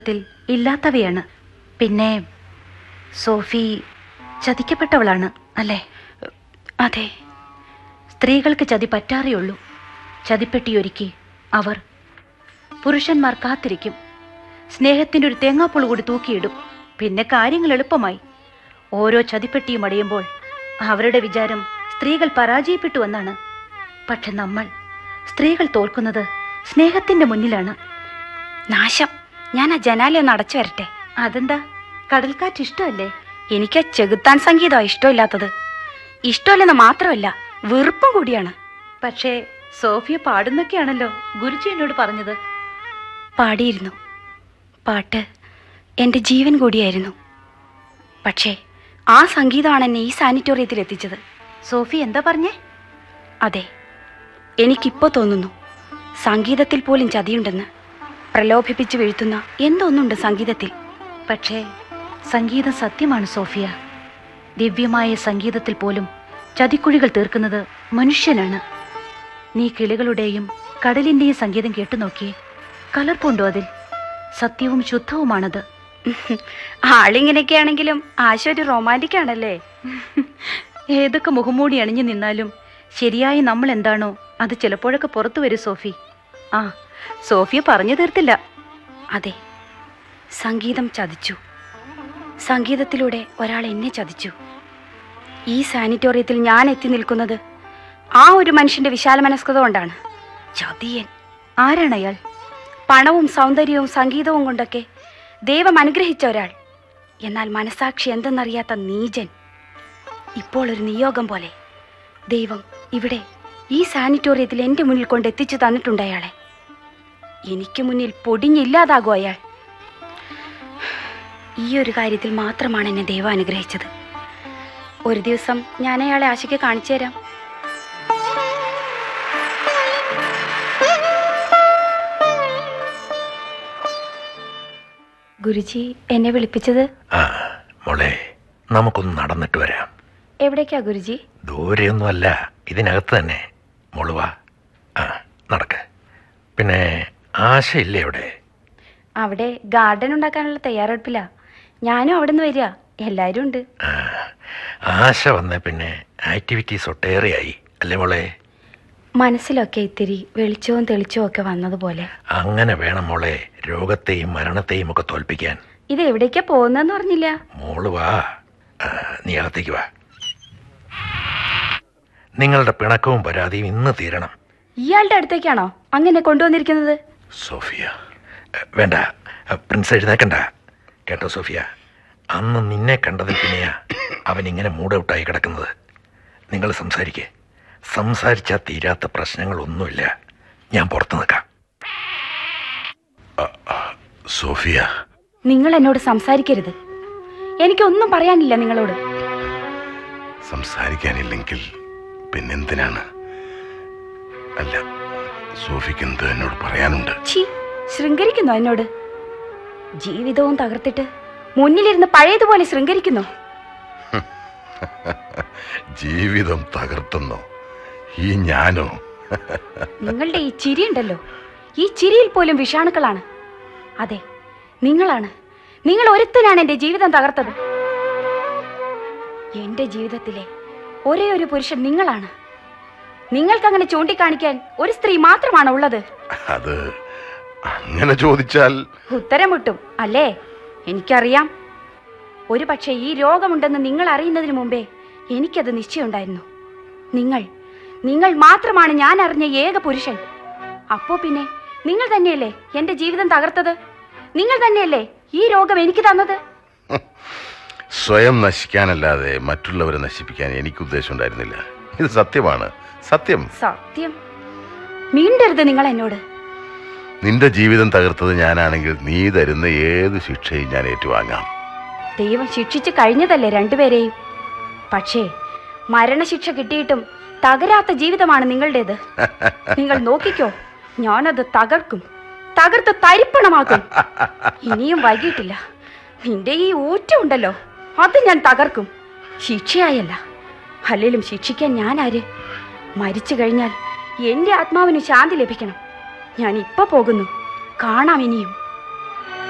ത്തിൽ ഇല്ലാത്തവയാണ് പിന്നെ സോഫി ചതിക്കപ്പെട്ടവളാണ് അല്ലേ അതെ സ്ത്രീകൾക്ക് ചതി പറ്റാറേയുള്ളൂ ചതിപ്പെട്ടിയൊരുക്കി അവർ പുരുഷന്മാർ കാത്തിരിക്കും സ്നേഹത്തിൻ്റെ ഒരു തേങ്ങാപ്പുള് കൂടി തൂക്കിയിടും പിന്നെ കാര്യങ്ങൾ എളുപ്പമായി ഓരോ ചതിപ്പെട്ടിയും അടയുമ്പോൾ അവരുടെ വിചാരം സ്ത്രീകൾ പരാജയപ്പെട്ടു എന്നാണ് പക്ഷെ നമ്മൾ സ്ത്രീകൾ തോൽക്കുന്നത് സ്നേഹത്തിന്റെ മുന്നിലാണ് നാശം ഞാൻ ആ ജനാല ഒന്ന് അടച്ചു വരട്ടെ അതെന്താ കടൽക്കാറ്റ് ഇഷ്ടമല്ലേ എനിക്ക് ആ ചെകുത്താൻ സംഗീതം ഇഷ്ടമില്ലാത്തത് ഇഷ്ടമില്ലെന്ന് മാത്രമല്ല വെറുപ്പും കൂടിയാണ് പക്ഷേ സോഫിയ പാടുന്നൊക്കെയാണല്ലോ ഗുരുജി എന്നോട് പറഞ്ഞത് പാടിയിരുന്നു പാട്ട് എൻ്റെ ജീവൻ കൂടിയായിരുന്നു പക്ഷേ ആ സംഗീതമാണ് എന്നെ ഈ സാനിറ്റോറിയത്തിൽ എത്തിച്ചത് സോഫി എന്താ പറഞ്ഞേ അതെ എനിക്കിപ്പോൾ തോന്നുന്നു സംഗീതത്തിൽ പോലും ചതിയുണ്ടെന്ന് പ്രലോഭിപ്പിച്ച് വീഴ്ത്തുന്ന എന്തോന്നുണ്ട് സംഗീതത്തിൽ പക്ഷേ സംഗീതം സത്യമാണ് സോഫിയ ദിവ്യമായ സംഗീതത്തിൽ പോലും ചതിക്കുഴികൾ തീർക്കുന്നത് മനുഷ്യനാണ് നീ കിളികളുടെയും കടലിന്റെയും സംഗീതം കേട്ടു നോക്കിയേ കലർപ്പുണ്ടോ അതിൽ സത്യവും ശുദ്ധവുമാണത് ആളിങ്ങനെയൊക്കെ ആണെങ്കിലും ആശ ഒരു റൊമാൻറ്റിക് ആണല്ലേ ഏതൊക്കെ മുഖംമൂടി അണിഞ്ഞു നിന്നാലും ശരിയായി നമ്മൾ എന്താണോ അത് ചിലപ്പോഴൊക്കെ പുറത്തു വരും സോഫി ആ സോഫിയ പറഞ്ഞു തീർത്തില്ല അതെ സംഗീതം ചതിച്ചു സംഗീതത്തിലൂടെ ഒരാൾ എന്നെ ചതിച്ചു ഈ സാനിറ്റോറിയത്തിൽ ഞാൻ എത്തി നിൽക്കുന്നത് ആ ഒരു മനുഷ്യന്റെ വിശാല മനസ്കത കൊണ്ടാണ് ചതിയൻ ആരാണ് അയാൾ പണവും സൗന്ദര്യവും സംഗീതവും കൊണ്ടൊക്കെ ദൈവം അനുഗ്രഹിച്ച ഒരാൾ എന്നാൽ മനസാക്ഷി എന്തെന്നറിയാത്ത നീചൻ ഇപ്പോൾ ഒരു നിയോഗം പോലെ ദൈവം ഇവിടെ ഈ സാനിറ്റോറിയത്തിൽ എൻ്റെ മുന്നിൽ കൊണ്ട് എത്തിച്ചു തന്നിട്ടുണ്ട് അയാളെ എനിക്ക് മുന്നിൽ പൊടിഞ്ഞില്ലാതാകും അയാൾ ഈ ഒരു കാര്യത്തിൽ മാത്രമാണ് എന്നെ ദൈവം അനുഗ്രഹിച്ചത് ഒരു ദിവസം ഞാൻ അയാളെ ആശയ്ക്ക് കാണിച്ചു തരാം ഗുരുജി എന്നെ വിളിപ്പിച്ചത് ആ മോളെ നമുക്കൊന്ന് നടന്നിട്ട് വരാം എവിടേക്കാ ഗുരുജി ദൂരെയൊന്നുമല്ല ഇതിനകത്ത് തന്നെ മോള് വാ ആ നടക്ക് പിന്നെ ആശയില്ലേ അവിടെ അവിടെ ഗാർഡൻ ഉണ്ടാക്കാനുള്ള തയ്യാറെടുപ്പില്ല ഞാനും അവിടെ നിന്ന് വരിക എല്ലാവരും ഉണ്ട് ആ ആശ വന്ന പിന്നെ ആക്ടിവിറ്റീസ് ഒട്ടേറെയായി അല്ലേ മോളെ മനസ്സിലൊക്കെ ഇത്തിരി വെളിച്ചവും തെളിച്ചവും ഒക്കെ വന്നതുപോലെ അങ്ങനെ വേണം മോളെ രോഗത്തെയും മരണത്തെയും ഒക്കെ തോൽപ്പിക്കാൻ ഇത് എവിടേക്കാ പോകുന്നതെന്ന് പറഞ്ഞില്ല മോള് വാ ആ, നീ അകത്തേക്ക് വാ നിങ്ങളുടെ പിണക്കവും പരാതിയും ഇന്ന് തീരണം ഇയാളുടെ അടുത്തേക്കാണോ അങ്ങനെ കൊണ്ടുവന്നിരിക്കുന്നത് സോഫിയ എ, വേണ്ട എ, പ്രിൻസ് എഴുന്നേക്കണ്ട കേട്ടോ സോഫിയ അന്ന് നിന്നെ കണ്ടതിൽ പിന്നെയാ അവൻ ഇങ്ങനെ മൂഡ് ഔട്ടായി കിടക്കുന്നത് നിങ്ങൾ സംസാരിക്കേ സംസാരിച്ചാൽ തീരാത്ത പ്രശ്നങ്ങളൊന്നുമില്ല ഞാൻ പുറത്ത് നിൽക്കാം സോഫിയ നിങ്ങൾ എന്നോട് സംസാരിക്കരുത് എനിക്കൊന്നും പറയാനില്ല നിങ്ങളോട് സംസാരിക്കാനില്ലെങ്കിൽ പിന്നെന്തിനാണ് അല്ല സോഫിക്ക് എന്ത് എന്നോട് പറയാനുണ്ട് ഛീ ശൃംഗരിക്കുന്നോ എന്നോട് ജീവിതവും തകർത്തിട്ട് മുന്നിലിരുന്ന് പഴയതുപോലെ ശൃംഗരിക്കുന്നു ജീവിതം തകർത്തെന്നോ ഈ ഞാനോ നിങ്ങളുടെ ഈ ചിരി ഉണ്ടല്ലോ ഈ ചിരിയിൽ പോലും വിഷാണുക്കളാണ് അതെ നിങ്ങളാണ് നിങ്ങൾ ഒരുത്തനാണ് എന്റെ ജീവിതം തകർത്തത് എന്റെ ജീവിതത്തിലെ ഒരേ ഒരു പുരുഷൻ നിങ്ങളാണ് നിങ്ങൾക്കങ്ങനെ ചൂണ്ടിക്കാണിക്കാൻ ഒരു സ്ത്രീ മാത്രമാണ് ഉള്ളത് അത് അങ്ങനെ ചോദിച്ചാൽ ഉത്തരം മുട്ടും അല്ലേ എനിക്കറിയാം ഒരു പക്ഷേ ഈ രോഗമുണ്ടെന്ന് നിങ്ങൾ അറിയുന്നതിന് മുമ്പേ എനിക്കത് നിശ്ചയമുണ്ടായിരുന്നു നിങ്ങൾ നിങ്ങൾ മാത്രമാണ് ഞാൻ അറിഞ്ഞ ഏക പുരുഷൻ അപ്പോ പിന്നെ നിങ്ങൾ തന്നെയല്ലേ എന്റെ ജീവിതം തകർത്തത് നിങ്ങൾ തന്നെയല്ലേ ഈ രോഗം എനിക്ക് തന്നത് സ്വയം നശിക്കാനല്ലാതെ മറ്റുള്ളവരെ നശിപ്പിക്കാൻ എനിക്ക് ഉദ്ദേശമുണ്ടായിരുന്നില്ല ഇത് സത്യമാണ് സത്യം സത്യം മീണ്ടരുത് നിങ്ങൾ എന്നോട് നിന്റെ ജീവിതം തകർത്തത് ഞാനാണെങ്കിൽ നീ തരുന്ന ഏത് ശിക്ഷയും ഞാൻ ഏറ്റുവാങ്ങാം ദൈവം ശിക്ഷിച്ചു കഴിഞ്ഞതല്ലേ രണ്ടുപേരെയും പക്ഷേ മരണശിക്ഷ കിട്ടിയിട്ടും തകരാത്ത ജീവിതമാണ് നിങ്ങളുടേത് നിങ്ങൾ നോക്കിക്കോ ഞാനത് തകർക്കും തകർത്ത് തരിപ്പണമാക്കും ഇനിയും വൈകിട്ടില്ല നിന്റെ ഈ ഊറ്റ ഉണ്ടല്ലോ അത് ഞാൻ തകർക്കും ശിക്ഷയായല്ല അല്ലേലും ശിക്ഷിക്കാൻ ഞാൻ ആര് മരിച്ചു കഴിഞ്ഞാൽ എന്റെ ആത്മാവിന് ശാന്തി ലഭിക്കണം ഞാൻ ഇപ്പൊ പോകുന്നു കാണാം ഇനിയും